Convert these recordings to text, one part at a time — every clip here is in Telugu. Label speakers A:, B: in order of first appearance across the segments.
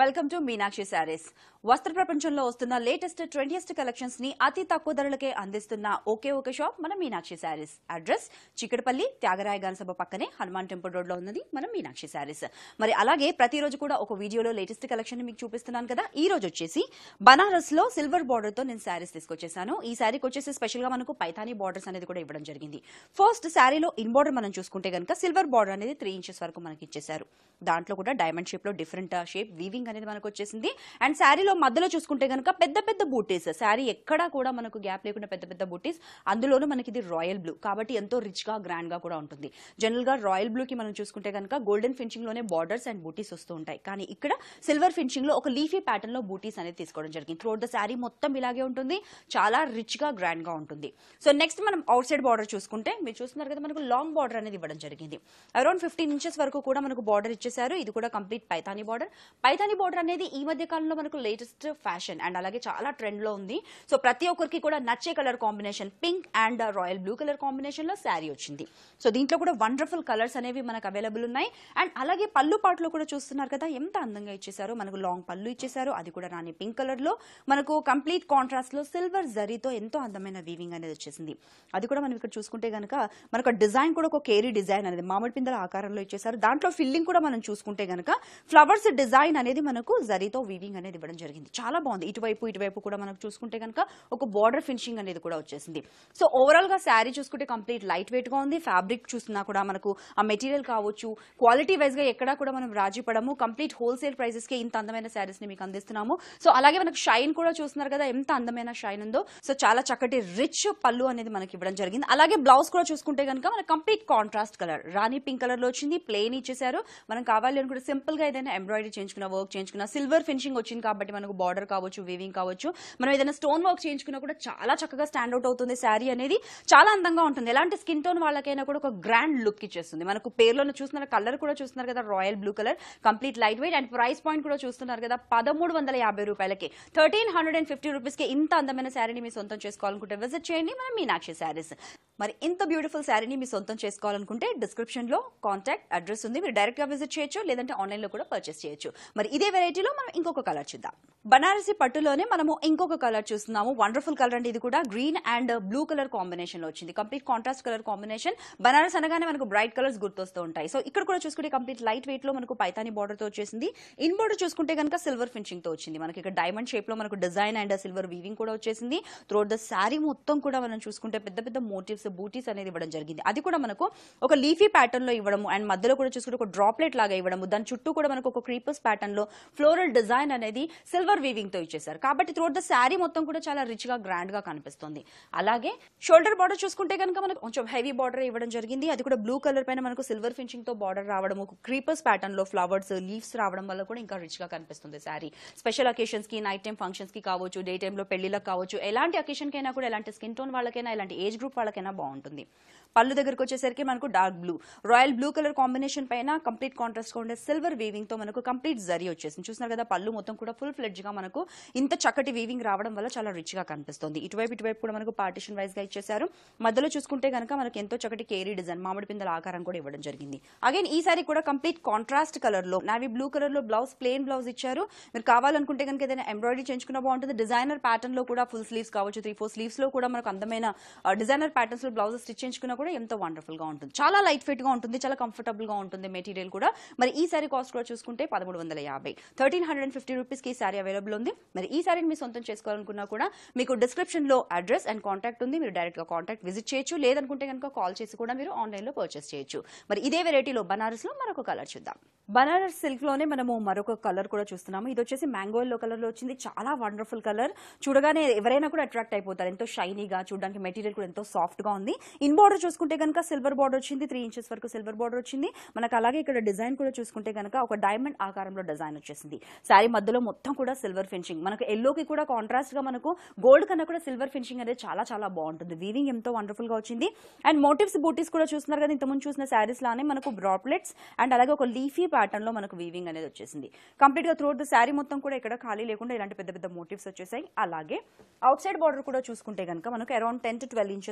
A: వెల్కమ్ టు మీనాక్షి శారీస్ వస్త్ర ప్రపంచంలో వస్తున్న లేటెస్ట్ ట్రెండియస్ట్ కలెక్షన్స్ ని అతి తక్కువ ధరలకే అందిస్తున్న ఒకే ఒక షాప్ మన మీనాక్షి శారీస్ అడ్రస్ చిక్కడపల్లి త్యాగరాయ గాన సభ పక్కనే హనుమాన్ టెంపుల్ రోడ్ లో ఉన్నది మన మీనాక్షి శారీస్ మరి అలాగే ప్రతిరోజు కూడా ఒక వీడియోలో లేటెస్ట్ కలెక్షన్ ని మీకు చూపిస్తున్నాను కదా ఈ రోజు వచ్చేసి బనారస్ లో సిల్వర్ బార్డర్ తో నేను శారీస్ తీసుకొచ్చేసాను ఈ శారీకి వచ్చేసి స్పెషల్ గా మనకు పైతానీ బార్డర్స్ అనేది కూడా ఇవ్వడం జరిగింది ఫస్ట్ శారీలో ఇన్ బార్డర్ మనం చూసుకుంటే కనుక సిల్వర్ బార్డర్ అనేది త్రీ ఇంచెస్ వరకు మనకి ఇచ్చేసారు దాంట్లో కూడా డైమండ్ షేప్ లో డిఫరెంట్ షేప్ వీవింగ్ అనేది మనకు వచ్చేసింది అండ్ శారీలో మధ్యలో చూసుకుంటే కనుక పెద్ద పెద్ద బూటీస్ శారీ ఎక్కడా కూడా మనకు గ్యాప్ లేకుండా పెద్ద పెద్ద బూటీస్ అందులోనూ మనకి ఇది రాయల్ బ్లూ కాబట్టి ఎంతో రిచ్ గా గ్రాండ్ గా కూడా ఉంటుంది జనరల్ గా రాయల్ బ్లూ కి మనం చూసుకుంటే కనుక గోల్డెన్ ఫినిషింగ్ లోనే బార్డర్స్ అండ్ బూటీస్ వస్తూ ఉంటాయి కానీ ఇక్కడ సిల్వర్ ఫినిషింగ్ లో ఒక లీఫీ ప్యాటర్న్ లో బూటీస్ అనేది తీసుకోవడం జరిగింది త్రూఅవుట్ ద శారీ మొత్తం ఇలాగే ఉంటుంది చాలా రిచ్ గా గ్రాండ్ గా ఉంటుంది సో నెక్స్ట్ మనం అవుట్ సైడ్ బార్డర్ చూసుకుంటే మీరు చూస్తున్నారు కదా మనకు లాంగ్ బార్డర్ అనేది ఇవ్వడం జరిగింది అరౌండ్ ఫిఫ్టీన్ ఇంచెస్ వరకు కూడా మనకు బార్డర్ ఇచ్చేసారు ఇది కూడా complete Paithani border Paithani border అనేది ఈ మధ్య కాలంలో మనకు లేటెస్ట్ ఫ్యాషన్ అండ్ అలాగే చాలా ట్రెండ్ లో ఉంది సో ప్రతి ఒక్కరికి కూడా నచ్చే colour combination pink and royal blue colour combination లో శారీ వచ్చింది సో దీంట్లో కూడా వండర్ఫుల్ కలర్స్ అనేవి మనకు అవైలబుల్ ఉన్నాయి అండ్ అలాగే పళ్ళు పాటలో కూడా చూస్తున్నారు కదా ఎంత అందంగా ఇచ్చేసారు మనకు లాంగ్ పళ్ళు ఇచ్చేసారు అది కూడా రాని పింక్ కలర్ లో మనకు కంప్లీట్ కాంట్రాస్ట్ లో సిల్వర్ జరీతో ఎంతో అందమైన వీవింగ్ అనేది వచ్చేసింది అది కూడా మనం ఇక్కడ చూసుకుంటే గనక మనకు డిజైన్ కూడా ఒక కేరీ డిజైన్ అనేది మామిడి పిందల ఆకారంలో ఇచ్చేసారు దాంట్లో ఫిల్లింగ్ కూడా మనం చూసుకుంటే గనక ఫ్లవర్స్ డిజైన్ అనేది మనకు జరీతో వీవింగ్ అనేది ఇవ్వడం జరిగింది చాలా బాగుంది ఇటువైపు ఇటువైపు కూడా మనకు చూసుకుంటే కనుక ఒక బార్డర్ ఫినిషింగ్ అనేది కూడా వచ్చేసింది సో ఓవరాల్ గా శారీ చూసుకుంటే కంప్లీట్ లైట్ వెయిట్ గా ఉంది ఫ్యాబ్రిక్ చూసినా కూడా మనకు ఆ మెటీరియల్ కావచ్చు క్వాలిటీ వైజ్ గా ఎక్కడా కూడా మనం రాజీ పడము కంప్లీట్ హోల్సేల్ ప్రైసెస్ కి ఇంత అందమైన శారీస్ ని మీకు అందిస్తున్నాము సో అలాగే మనకు షైన్ కూడా చూస్తున్నారు కదా ఎంత అందమైన షైన్ ఉందో సో చాలా చక్కటి రిచ్ పళ్ళు అనేది మనకి ఇవ్వడం జరిగింది అలాగే బ్లౌజ్ కూడా చూసుకుంటే కనుక మనకి complete contrast colour rani pink colour లో వచ్చింది ప్లెయిన్ ఇచ్చేసారు మనం కావాలి అనుకుంటే సింపుల్ గా ఏదైనా ఎంబ్రాయిడరీ చేయించుకున్న వర్క్ చేయించుకున్న సిల్వర్ ఫినిషింగ్ వచ్చింది కాబట్టి మనకు బార్డర్ కావచ్చు వీవింగ్ కావచ్చు మనం ఏదైనా స్టోన్ వర్క్ చేయించుకున్నా కూడా చాలా చక్కగా స్టాండ్ అవుట్ అవుతుంది శారీ అనేది చాలా అందంగా ఉంటుంది ఎలాంటి స్కిన్ టోన్ వాళ్ళకైనా కూడా ఒక గ్రాండ్ లుక్ ఇచ్చేస్తుంది మనకు పేర్లోనే చూస్తున్నారు కలర్ కూడా చూస్తున్నారు కదా royal blue colour complete light weight and price point కూడా చూస్తున్నారు కదా పదమూడు వందల యాభై రూపాయలకి thirteen hundred and fifty rupees కి ఇంత అందమైన శారీని మీ సొంతం చేసుకోవాలనుకుంటే విజిట్ చేయండి మన మీనాక్షి శారీస్ మరి ఇంత బ్యూటిఫుల్ శారీని మీ సొంతం చేసుకోవాలనుకుంటే డిస్క్రిప్షన్ లో కాంటాక్ట్ అడ్రస్ ఉంది మీరు డైరెక్ట్ గా విజిట్ చేయొచ్చు లేదంటే ఆన్లైన్ లో కూడా పర్చేస్ చేయొచ్చు మరి ఇదే వెరైటీలో మనం ఇంకొక కలర్ చూద్దాం బనారసి పట్టులోనే మనము ఇంకొక కలర్ చూస్తున్నాము వండర్ఫుల్ కలర్ అండి ఇది కూడా green and blue colour combination లో వచ్చింది complete contrast colour combination Banaras అనగానే మనకు బ్రైట్ కలర్స్ గుర్తొస్తూ ఉంటాయి సో ఇక్కడ కూడా చూసుకుంటే కంప్లీట్ లైట్ వెయిట్ లో మనకు పైతాని బార్డర్ తో వచ్చేసింది ఇన్ బార్డర్ చూసుకుంటే కనుక సిల్వర్ ఫినిషింగ్ తో వచ్చింది మనకి ఇక్కడ డైమండ్ షేప్ లో మనకు డిజైన్ అండ్ సిల్వర్ వీవింగ్ కూడా వచ్చేసింది త్రోట్ ద శారీ మొత్తం కూడా మనం చూసుకుంటే పెద్ద పెద్ద మోటివ్స్ బూటీస్ అనేది ఇవ్వడం జరిగింది అది కూడా మనకు ఒక లీఫీ ప్యాటర్న్ లో ఇవ్వడము అండ్ మధ్యలో కూడా చూసుకుంటే ఒక డ్రాప్లెట్ లాగా ఇవ్వడము దాని చుట్టూ కూడా మనకు ఒక క్రీపర్స్ ప్యాటర్న్ లో ఫ్లోరల్ డిజైన్ అనేది సిల్వర్ వీవింగ్ తో ఇచ్చేసారు కాబట్టి త్రోట్ ద శారీ మొత్తం కూడా చాలా రిచ్ గా గ్రాండ్ గా కనిపిస్తుంది అలాగే షోల్డర్ బార్డర్ చూసుకుంటే కనుక మనకు కొంచెం హెవీ బార్డర్ ఇవ్వడం జరిగింది అది కూడా బ్లూ కలర్ పైన మనకు సిల్వర్ ఫినిషింగ్ తో బార్డర్ రావడం ఒక క్రీపర్స్ ప్యాటర్న్ లో ఫ్లవర్స్ లీవ్స్ రావడం వల్ల కూడా ఇంకా రిచ్ గా కనిపిస్తుంది శారీ స్పెషల్ అకేషన్స్ కి నైట్ టైం ఫంక్షన్స్ కి కావచ్చు డే టైంలో పెళ్లిలకు కావచ్చు ఎలాంటి అకేషన్ కైనా కూడా ఎలాంటి స్కిన్ టోన్ వాళ్ళకైనా ఎలాంటి ఏజ్ గ్రూప్ వాళ్ళకైనా బాగుంటుంది పళ్ళు దగ్గరకు వచ్చేసరికి మనకు dark blue royal blue colour combination పైన కంప్లీట్ కాంట్రాస్ట్ గా ఉండే సిల్వర్ వీవింగ్ తో మనకు కంప్లీట్ జరీ వచ్చేసింది చూస్తున్నారు కదా పళ్ళు మొత్తం కూడా ఫుల్ ఫ్లెడ్జ్ గా మనకు ఇంత చక్కటి వీవింగ్ రావడం వల్ల చాలా రిచ్ గా కనిపిస్తుంది ఇటువైపు ఇటువైపు కూడా మనకు పార్టిషన్ వైజ్ గా ఇచ్చేసారు మధ్యలో చూసుకుంటే కనుక మనకి ఎంతో చక్కటి కేరీ డిజైన్ మామిడి పిందల ఆకారం కూడా ఇవ్వడం జరిగింది అగైన్ ఈ సారీ కూడా కంప్లీట్ కాంట్రాస్ట్ కలర్ లో నావీ బ్లూ కలర్ లో బ్లౌజ్ ప్లేన్ బ్లౌజ్ ఇచ్చారు మీరు కావాలనుకుంటే కనుక ఏదైనా ఎంబ్రాయిడరీ చేయించుకున్న బాగుంటుంది డిజైనర్ ప్యాటర్న్ లో కూడా ఫుల్ స్లీవ్స్ కావచ్చు త్రీ ఫోర్ స్లీవ్స్ లో కూడా మనకు అందమైన డిజైనర్ ప్యాటర్న్స్ లో బ్లౌజ్ స్టిచ్ చేయించుకున్నా కూడా ఎంతో వండర్ఫుల్ గా ఉంటుంది చాలా లైట్ ఫిట్ గా ఉంటుంది చాలా కంఫర్టబుల్ గా ఉంటుంది మెటీరియల్ కూడా మరి ఈ సారీ కాస్ట్ కూడా చూసుకుంటే పదమూడు వందల యాభై thirteen hundred and fifty rupees కి ఈ సారీ అవైలబుల్ ఉంది మరి ఈ సారీని మీ సొంతం చేసుకోవాలనుకున్నా కూడా మీకు డిస్క్రిప్షన్ లో అడ్రస్ అండ్ కాంటాక్ట్ ఉంది మీరు డైరెక్ట్ గా కాంటాక్ట్ విజిట్ చేయొచ్చు లేదనుకుంటే కనుక కాల్ చేసి కూడా మీరు ఆన్లైన్ లో పర్చేస్ చేయొచ్చు మరి ఇదే వెరైటీలో బనారస్ లో మరొక కలర్ చూద్దాం బనారస్ సిల్క్ లోనే మనము మరొక కలర్ కూడా చూస్తున్నాము ఇది వచ్చేసి మ్యాంగో ఎల్లో కలర్ లో వచ్చింది చాలా వండర్ఫుల్ కలర్ చూడగానే ఎవరైనా కూడా అట్రాక్ట్ అయిపోతారు ఎంతో షైనీగా చూడడానికి మెటీరియల్ కూడా ఎంతో సాఫ్ట్ గా ఉంది ఇన్ బార్డర్ చూసుకుంటే కనుక సిల్వర్ బార్డర్ వచ్చింది త్రీ ఇంచెస్ వరకు సిల్వర్ బార్డర్ వచ్చింది మనకు అలాగే ఇక్కడ డిజైన్ కూడా చూసుకుంటే కనుక ఒక డైమండ్ ఆకారంలో డిజైన్ వచ్చేసింది శారీ మధ్యలో మొత్తం కూడా సిల్వర్ ఫినిషింగ్ మనకు ఎల్లోకి కూడా కాంట్రాస్ట్ గా మనకు గోల్డ్ కన్నా కూడా సిల్వర్ ఫినిషింగ్ అనేది చాలా చాలా బాగుంటుంది వీవింగ్ ఎంతో వండర్ఫుల్ గా వచ్చింది అండ్ మోటివ్స్ బూటీస్ కూడా చూస్తున్నారు కదా ఇంతకుముందు చూసిన శారీస్ లానే మనకు బ్రాప్లెట్స్ అండ్ అలాగే ఒక లీఫీ ప్యాటర్న్ లో మనకు వీవింగ్ అనేది వచ్చేసింది కంప్లీట్ గా త్రూఅవుట్ ద శారీ మొత్తం కూడా ఇక్కడ ఖాళీ లేకుండా ఇలాంటి పెద్ద పెద్ద మోటివ్స్ వచ్చేసాయి అలాగే అవుట్ సైడ్ బార్డర్ కూడా చూసుకుంటే కనుక మనకు around ten to twelve inches వరకు కూడా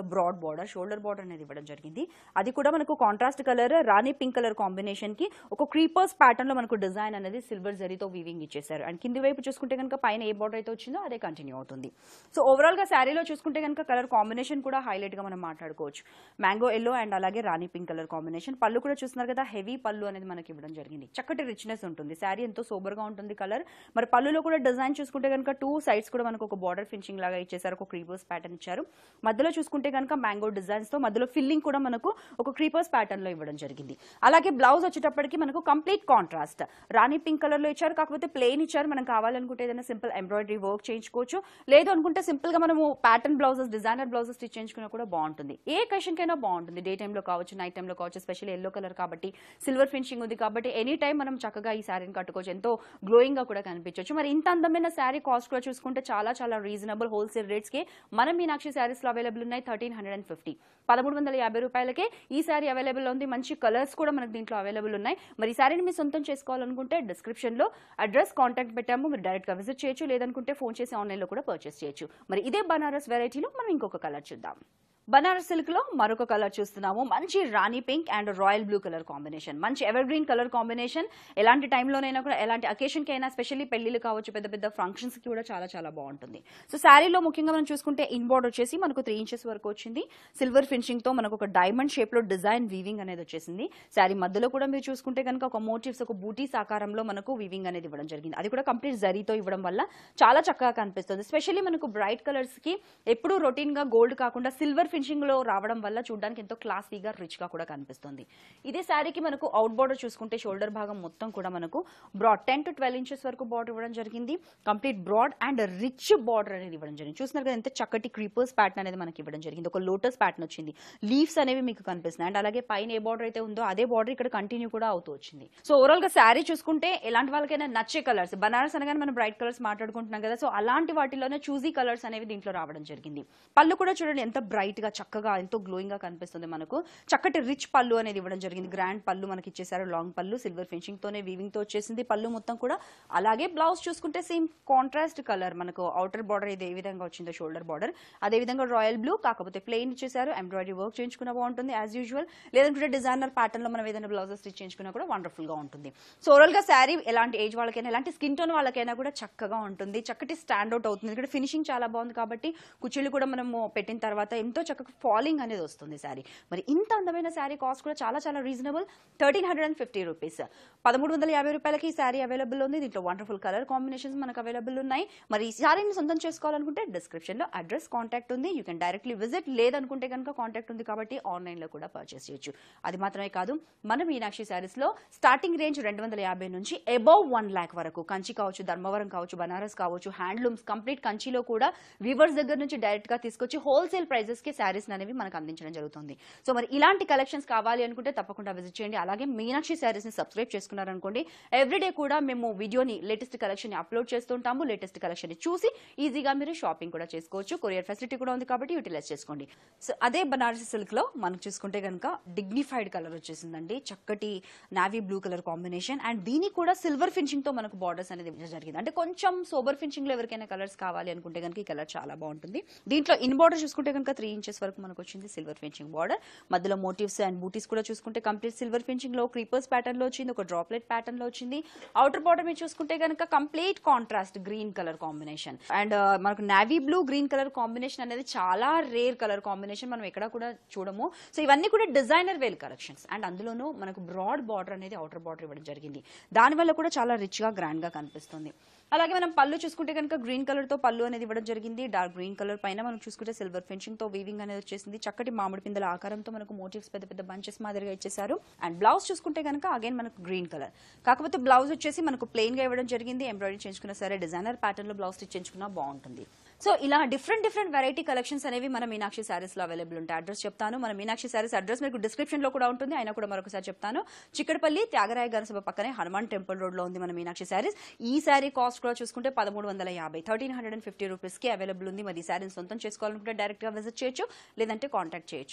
A: బ్రాడ్ బార్డర్ షోల్డర్ బార్డర్ అనేది ఇవ్వడం జరిగింది అది కూడా మనకు contrast colour rani pink colour combination కి ఒక క్రీపర్స్ ప్యాటర్న్ లో మనకు డిజైన్ అనేది సిల్వర్ జరీతో వీవింగ్ ఇచ్చేసారు అండ్ కింది వైపు చూసుకుంటే కనుక పైన ఏ బార్డర్ అయితే వచ్చిందో అదే కంటిన్యూ అవుతుంది సో ఓవరాల్ గా శారీలో చూసుకుంటే కనుక కలర్ కాంబినేషన్ కూడా హైలైట్ గా మనం మాట్లాడుకోవచ్చు మ్యాంగో ఎల్లో అండ్ అలాగే రాణి పింక్ కలర్ కాంబినేషన్ పళ్ళు కూడా చూస్తున్నారు కదా హెవీ పళ్ళు అనేది మనకి ఇవ్వడం జరిగింది చక్కటి రిచ్నెస్ ఉంటుంది శారీ ఎంతో సూపర్ గా ఉంటుంది కలర్ మరి పళ్ళులో కూడా డిజైన్ చూసుకుంటే కనుక టూ సైడ్స్ కూడా మనకు ఒక బార్డర్ ఫినిషింగ్ లాగా ఇచ్చేసారు ఒక క్రీపర్స్ ప్యాటర్న్ ఇచ్చారు మధ్యలో చూసుకుంటే కనుక మ్యాంగో డిజైన్స్ తో మధ్యలో ఫిల్లింగ్ కూడా మనకు ఒక క్రీపర్స్ ప్యాటర్న్ లో ఇవ్వడం జరిగింది అలాగే బ్లౌజ్ వచ్చేటప్పటికి మనకు complete contrast rani pink colour లో ఇచ్చారు కాకపోతే ప్లెయిన్ ఇచ్చారు మనం కావాలనుకుంటే ఏదైనా సింపుల్ ఎంబ్రాయిడరీ వర్క్ చేయించుకోవచ్చు లేదు అనుకుంటే సింపుల్ గా మనము pattern blouses designer blouses stitch చేయించుకున్నా కూడా బాగుంటుంది ఏ occasion కైనా బాగుంటుంది డే టైంలో కావచ్చు నైట్ టైంలో కావచ్చు స్పెషల్ ఎల్లో కలర్ కాబట్టి సిల్వర్ ఫినిషింగ్ ఉంది కాబట్టి ఎనీ టైం మనం చక్కగా ఈ శారీని కట్టుకోవచ్చు ఎంతో గ్లోయింగ్ గా కూడా కనిపించవచ్చు మరి ఇంత అందమైన శారీ కాస్ట్ కూడా చూసుకుంటే చాలా చాలా రీజనబుల్ హోల్సేల్ రేట్స్ కి మన మీనాక్షి శారీస్ లో అవైలబుల్ ఉన్నాయి థర్టీన్ హండ్రెడ్ అండ్ ఫిఫ్టీ పదమూడు వందల యాభై రూపాయలకే ఈ శారీ అవైలబుల్ ఉంది మంచి కలర్స్ కూడా మనకు దీంట్లో అవైలబుల్ ఉన్నాయి మరి ఈ శారీని మీ సొంతం చేసుకోవాలనుకుంటే డిస్క్రిప్షన్ లో అడ్రస్ కాంటాక్ట్ పెట్టాము మీరు డైరెక్ట్ గా విజిట్ చేయొచ్చు లేదనుకుంటే ఫోన్ చేసి ఆన్లైన్ లో కూడా పర్చేస్ చేయొచ్చు మరి ఇదే బనారస్ వెరైటీలో మనం ఇంకొక కలర్ చూద్దాం బనారస్ సిల్క్ లో మరొక కలర్ చూస్తున్నాము మంచి rani pink and royal blue colour combination మంచి ఎవర్ గ్రీన్ కలర్ కాంబినేషన్ ఎలాంటి టైంలోనైనా కూడా ఎలాంటి అకేషన్ కి అయినా స్పెషల్లీ పెళ్లిళ్ళు కావచ్చు పెద్ద పెద్ద ఫంక్షన్స్ కి కూడా చాలా చాలా బాగుంటుంది సో శారీలో ముఖ్యంగా మనం చూసుకుంటే ఇన్ బోర్డర్ వచ్చేసి మనకు త్రీ ఇంచెస్ వరకు వచ్చింది సిల్వర్ ఫినిషింగ్ తో మనకు ఒక డైమండ్ షేప్ లో డిజైన్ వీవింగ్ అనేది వచ్చేసింది శారీ మధ్యలో కూడా మీరు చూసుకుంటే కనుక ఒక మోటివ్స్ ఒక బూటీస్ ఆకారంలో మనకు వీవింగ్ అనేది ఇవ్వడం జరిగింది అది కూడా కంప్లీట్ జరీతో ఇవ్వడం వల్ల చాలా చక్కగా కనిపిస్తుంది స్పెషల్లీ మనకు బ్రైట్ కలర్స్ కి ఎప్పుడూ రొటీన్ గా గోల్డ్ కాకుండా సిల్వర్ ఫినిషింగ్ లో రావడం వల్ల చూడడానికి ఎంతో క్లాసీగా రిచ్ గా కూడా కనిపిస్తుంది ఇదే శారీకి మనకు అవుట్ బార్డర్ చూసుకుంటే షోల్డర్ భాగం మొత్తం కూడా మనకు broad ten to twelve inches వరకు బార్డర్ ఇవ్వడం జరిగింది complete broad and rich border అనేది ఇవ్వడం జరిగింది చూస్తున్నారు కదా ఎంత చక్కటి క్రీపర్స్ ప్యాటర్న్ అనేది మనకి ఇవ్వడం జరిగింది ఒక లోటస్ ప్యాటర్న్ వచ్చింది లీవ్స్ అనేవి మీకు కనిపిస్తున్నాయి అండ్ అలాగే పైన ఏ బార్డర్ అయితే ఉందో అదే బార్డర్ ఇక్కడ కంటిన్యూ కూడా అవుతూ వచ్చింది సో ఓవరాల్ గా శారీ చూసుకుంటే ఎలాంటి వాళ్ళకైనా నచ్చే కలర్స్ బనారస్ అనగానే మనం బ్రైట్ కలర్స్ మాట్లాడుకుంటున్నాం కదా సో అలాంటి వాటిలోనే చూజీ కలర్స్ అనేవి దీంట్లో రావడం జరిగింది పళ్ళు కూడా చూడండి ఎంత బ్రైట్ గా చక్కగా ఎంతో గ్లోయింగ్ గా కనిపిస్తుంది మనకు చక్కటి రిచ్ పళ్ళు అనేది ఇవ్వడం జరిగింది గ్రాండ్ పళ్ళు మనకి ఇచ్చేసారు లాంగ్ పళ్ళు సిల్వర్ ఫినిషింగ్ తోనే వీవింగ్ తో వచ్చేసింది పళ్ళు మొత్తం కూడా అలాగే బ్లౌజ్ చూసుకుంటే సేమ్ కాంట్రాస్ట్ కలర్ మనకు అవుటర్ బార్డర్ ఇది ఏ విధంగా వచ్చిందో షోల్డర్ బార్డర్ అదే విధంగా రాయల్ బ్లూ కాకపోతే ప్లెయిన్ ఇచ్చేసారు ఎంబ్రాయిడరీ వర్క్ చేయించుకున్న బాగుంటుంది యాజ్ యూజువల్ లేదంటే డిజైనర్ ప్యాటర్న్ లో మనం ఏదైనా బ్లౌజెస్ స్టిచ్ చేయించుకున్నా కూడా వండర్ఫుల్ గా ఉంటుంది సో ఓవరాల్ గా శారీ ఎలాంటి ఏజ్ వాళ్ళకైనా ఎలాంటి స్కిన్ టోన్ వాళ్ళకైనా కూడా చక్కగా ఉంటుంది చక్కటి స్టాండ్ అవుట్ అవుతుంది ఇక్కడ ఫినిషింగ్ చాలా బాగుంది కాబట్టి కుర్చీలు కూడా మనము పెట్టిన తర్వాత ఎంతో చక్కగా ఫాలింగ్ అనేది వస్తుంది శారీ మరి ఇంత అందమైన శారీ కాస్ట్ కూడా చాలా చాలా reasonable thirteen hundred and fifty rupees పదమూడు వందల యాభై రూపాయలకి ఈ శారీ అవైలబుల్ ఉంది దీంట్లో వండర్ఫుల్ కలర్ కాంబినేషన్స్ మనకు అవైలబుల్ ఉన్నాయి మరి ఈ శారీని సొంతం చేసుకోవాలనుకుంటే డిస్క్రిప్షన్ లో అడ్రస్ కాంటాక్ట్ ఉంది యూ కెన్ డైరెక్ట్లీ విజిట్ లేదనుకుంటే కనుక కాంటాక్ట్ ఉంది కాబట్టి ఆన్లైన్ లో కూడా పర్చేస్ చేయొచ్చు అది మాత్రమే కాదు మన మీనాక్షి శారీస్ లో స్టార్టింగ్ రేంజ్ రెండు వందల యాభై నుంచి అబౌవ్ వన్ ల్యాక్ వరకు కంచి కావచ్చు ధర్మవరం కావచ్చు బనారస్ కావచ్చు హ్యాండ్లూమ్స్ కంప్లీట్ కంచిలో కూడా వీవర్స్ దగ్గర నుంచి డైరెక్ట్ గా తీసుకొచ్చి హోల్సేల్ ప్రైజెస్ కి శారీస్ అనేవి మనకు అందించడం జరుగుతుంది సో మరి ఇలాంటి కలెక్షన్స్ కావాలి అనుకుంటే తప్పకుండా విజిట్ చేయండి అలాగే మీనాక్షి శారీస్ ని సబ్స్క్రైబ్ చేసుకున్నారనుకోండి ఎవ్రీడే కూడా మేము వీడియోని లేటెస్ట్ కలెక్షన్ ని అప్లోడ్ చేస్తుంటాము లేటెస్ట్ కలెక్షన్ ని చూసి ఈజీగా మీరు షాపింగ్ కూడా చేసుకోవచ్చు కొరియర్ ఫెసిలిటీ కూడా ఉంది కాబట్టి యూటిలైజ్ చేసుకోండి సో అదే బనారసి సిల్క్ లో మనం చూసుకుంటే కనుక డిగ్నిఫైడ్ కలర్ వచ్చేసిందండి చక్కటి navy blue colour combination and దీనికి కూడా సిల్వర్ ఫినిషింగ్ తో మనకు బార్డర్స్ అనేది ఇవ్వడం జరిగింది అంటే కొంచెం సోబర్ ఫినిషింగ్ లో ఎవరికైనా కలర్స్ కావాలి అనుకుంటే కనుక ఈ కలర్ చాలా బాగుంటుంది దీంట్లో ఇన్ బార్డర్ చూసుకుంటే కనుక త్రీ ఇంచెస్ వరకు మనకు వచ్చింది సిల్వర్ ఫినిషింగ్ బార్డర్ మధ్యలో మోటివ్స్ అండ్ బూటీస్ కూడా చూసుకుంటే కంప్లీట్ సిల్వర్ ఫినిషింగ్ లో క్రీపర్స్ ప్యాటర్న్ లో వచ్చింది ఒక డ్రాప్లెట్ ప్యాటర్న్ లో వచ్చింది అవుటర్ బార్డర్ మీరు చూసుకుంటే కనుక complete contrast green colour combination and మనకు navy blue green colour combination అనేది చాలా రేర్ కలర్ కాంబినేషన్ మనం ఎక్కడ కూడా చూడము సో ఇవన్నీ కూడా డిజైనర్ వేల్ కలెక్షన్స్ అండ్ అందులోనూ మనకు బ్రాడ్ బార్డర్ అనేది అవుటర్ బార్డర్ ఇవ్వడం జరిగింది దానివల్ల కూడా చాలా రిచ్ గా గ్రాండ్ గా కనిపిస్తుంది అలాగే మనం పళ్ళు చూసుకుంటే కనుక గ్రీన్ కలర్ తో పళ్ళు అనేది ఇవ్వడం జరిగింది డార్క్ గ్రీన్ కలర్ పైన మనం చూసుకుంటే సిల్వర్ ఫినిషింగ్ తో వీవింగ్ అనేది వచ్చేసింది చక్కటి మామిడి పిందల ఆకారంతో మనకు మోటివ్స్ పెద్ద పెద్ద బంచెస్ మాదిరిగా ఇచ్చేసారు అండ్ బ్లౌజ్ చూసుకుంటే కనుక అగైన్ మనకు గ్రీన్ కలర్ కాకపోతే బ్లౌజ్ వచ్చేసి మనకు ప్లెయిన్ గా ఇవ్వడం జరిగింది ఎంబ్రాయిడరీ చేయించుకున్నా సరే డిజైనర్ ప్యాటర్న్ లో బ్లౌజ్ స్టిచ్ చేయించుకున్నా బాగుంటుంది సో ఇలా డిఫరెంట్ డిఫరెంట్ వెరైటీ కలెక్షన్స్ అనేవి మన మీనాక్షి శారీస్ లో అవైలబుల్ ఉంటాయి అడ్రస్ చెప్తాను మన మీనాక్షి శారీస్ అడ్రస్ మీకు డిస్క్రిప్షన్ లో కూడా ఉంటుంది అయినా కూడా మరొకసారి చెప్తాను చిక్కడపల్లి త్యాగరాయ గరసభ పక్కనే హనుమాన్ టెంపుల్ రోడ్ లో ఉంది మన మీనాక్షి శారీస్ ఈ శారీ కాస్ట్ కూడా చూసుకుంటే పదమూడు వందల యాభై thirteen hundred and fifty rupees కి అవైలబుల్ ఉంది మరి ఈ శారీని సొంతం చేసుకోవాలనుకుంటే డైరెక్ట్ గా విజిట్ చేయొచ్చు లేదంటే కాంటాక్ట్ చేయొచ్చు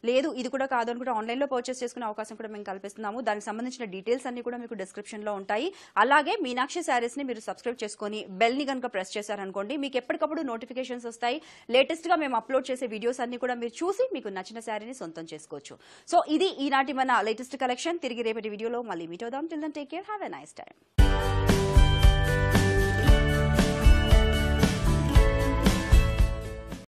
A: లేదు ఇది కూడా కాదు అనుకుంటే ఆన్లైన్లో పర్చేస్ చేసుకునే అవకాశం కూడా మేము కల్పిస్తున్నాము దానికి సంబంధించిన డీటెయిల్స్ అన్ని కూడా మీకు డిస్క్రిప్షన్లో ఉంటాయి అలాగే మీనాక్షి శారీస్ని మీరు సబ్స్క్రైబ్ చేసుకొని బెల్ని కనుక ప్రెస్ చేశారనుకోండి మీకు ఎప్పటికప్పుడు నోటిఫికేషన్స్ వస్తాయి లేటెస్ట్గా మేము అప్లోడ్ చేసే వీడియోస్ అన్ని కూడా మీరు చూసి మీకు నచ్చిన శారీని సొంతం చేసుకోవచ్చు సో ఇది ఈనాటి మన లేటెస్ట్ కలెక్షన్ తిరిగి రేపటి వీడియోలో మళ్ళీ మీట్ అవుదాం till then take care have a nice time